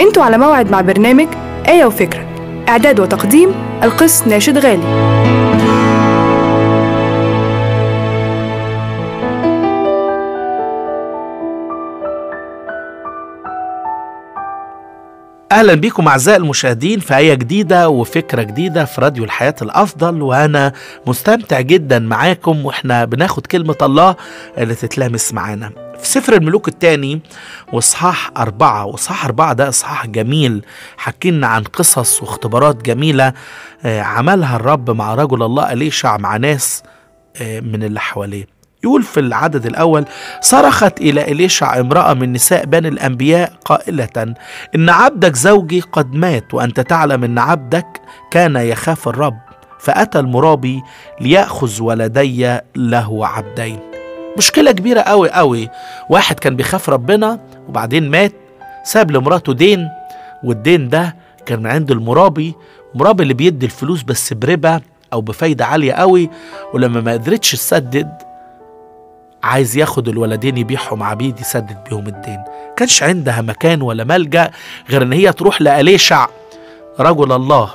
انتوا على موعد مع برنامج آية وفكرة إعداد وتقديم القس ناشد غالي اهلا بكم اعزائي المشاهدين في ايه جديده وفكره جديده في راديو الحياه الافضل وانا مستمتع جدا معاكم واحنا بناخد كلمه الله اللي تتلامس معانا في سفر الملوك الثاني واصحاح أربعة واصحاح أربعة ده إصحاح جميل حكينا عن قصص واختبارات جميلة آه، عملها الرب مع رجل الله أليشع مع ناس آه، من اللي حواليه يقول في العدد الأول صرخت إلى إليشع امرأة من نساء بني الأنبياء قائلة إن عبدك زوجي قد مات وأنت تعلم إن عبدك كان يخاف الرب فأتى المرابي ليأخذ ولدي له عبدين مشكلة كبيرة قوي قوي واحد كان بيخاف ربنا وبعدين مات ساب لمراته دين والدين ده كان من عند المرابي المرابي اللي بيدي الفلوس بس بربا أو بفايدة عالية قوي ولما ما قدرتش تسدد عايز ياخد الولدين يبيعهم عبيد يسدد بيهم الدين كانش عندها مكان ولا ملجأ غير ان هي تروح لأليشع رجل الله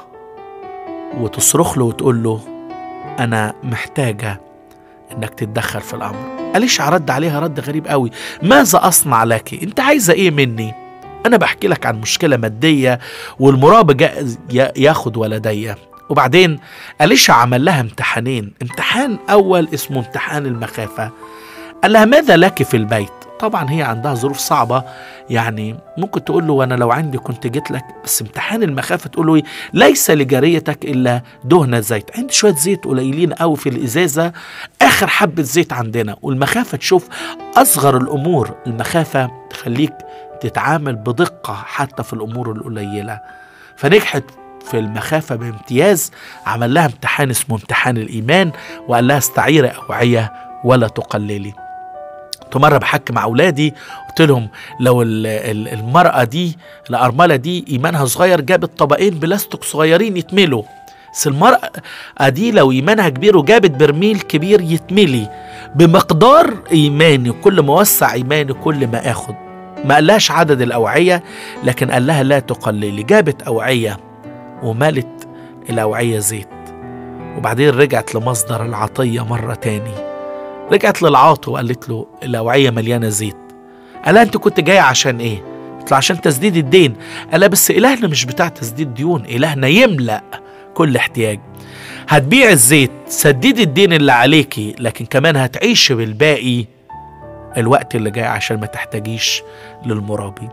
وتصرخ له وتقول له انا محتاجة انك تتدخل في الامر أليشع رد عليها رد غريب قوي ماذا اصنع لك انت عايزة ايه مني انا بحكي لك عن مشكلة مادية والمراب جاء ياخد ولدي وبعدين أليشع عمل لها امتحانين امتحان أول اسمه امتحان المخافة قال لها ماذا لك في البيت طبعا هي عندها ظروف صعبة يعني ممكن تقول له وانا لو عندي كنت جيت لك بس امتحان المخافة تقول له ليس لجاريتك الا دهنة زيت عندي شوية زيت قليلين قوي في الازازة اخر حبة زيت عندنا والمخافة تشوف اصغر الامور المخافة تخليك تتعامل بدقة حتى في الامور القليلة فنجحت في المخافة بامتياز عمل لها امتحان اسمه امتحان الإيمان وقال لها استعيري أوعية ولا تقللي كنت مره بحكي مع اولادي قلت لهم لو المراه دي الارمله دي ايمانها صغير جابت طبقين بلاستيك صغيرين يتملوا بس المرأة دي لو إيمانها كبير وجابت برميل كبير يتملي بمقدار إيماني كل ما وسع إيماني كل ما آخد ما قالهاش عدد الأوعية لكن قال لها لا تقللي جابت أوعية وملت الأوعية زيت وبعدين رجعت لمصدر العطية مرة تاني رجعت للعاطي وقالت له الأوعية مليانة زيت قال انت كنت جاي عشان ايه قلت له عشان تسديد الدين قال بس إلهنا مش بتاع تسديد ديون إلهنا يملأ كل احتياج هتبيع الزيت سديد الدين اللي عليكي لكن كمان هتعيش بالباقي الوقت اللي جاي عشان ما تحتاجيش للمرابي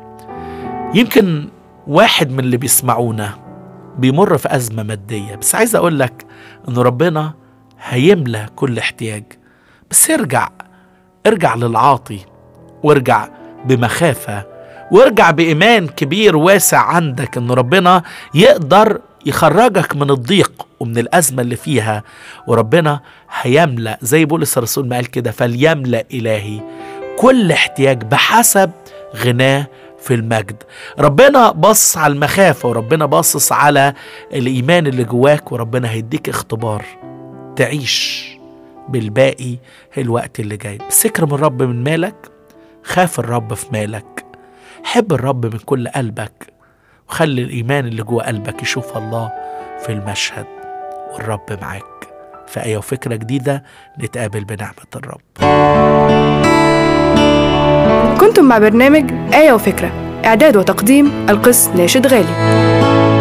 يمكن واحد من اللي بيسمعونا بيمر في أزمة مادية بس عايز أقول لك إن ربنا هيملى كل احتياج بس ارجع ارجع للعاطي وارجع بمخافة وارجع بإيمان كبير واسع عندك إن ربنا يقدر يخرجك من الضيق ومن الأزمة اللي فيها وربنا هيملأ زي بولس الرسول ما قال كده فليملأ إلهي كل احتياج بحسب غناه في المجد ربنا بص على المخافة وربنا باصص على الإيمان اللي جواك وربنا هيديك اختبار تعيش بالباقي الوقت اللي جاي بس اكرم الرب من مالك خاف الرب في مالك حب الرب من كل قلبك وخلي الإيمان اللي جوه قلبك يشوف الله في المشهد والرب معاك في آية وفكرة جديدة نتقابل بنعمة الرب كنتم مع برنامج آية وفكرة إعداد وتقديم القس ناشد غالي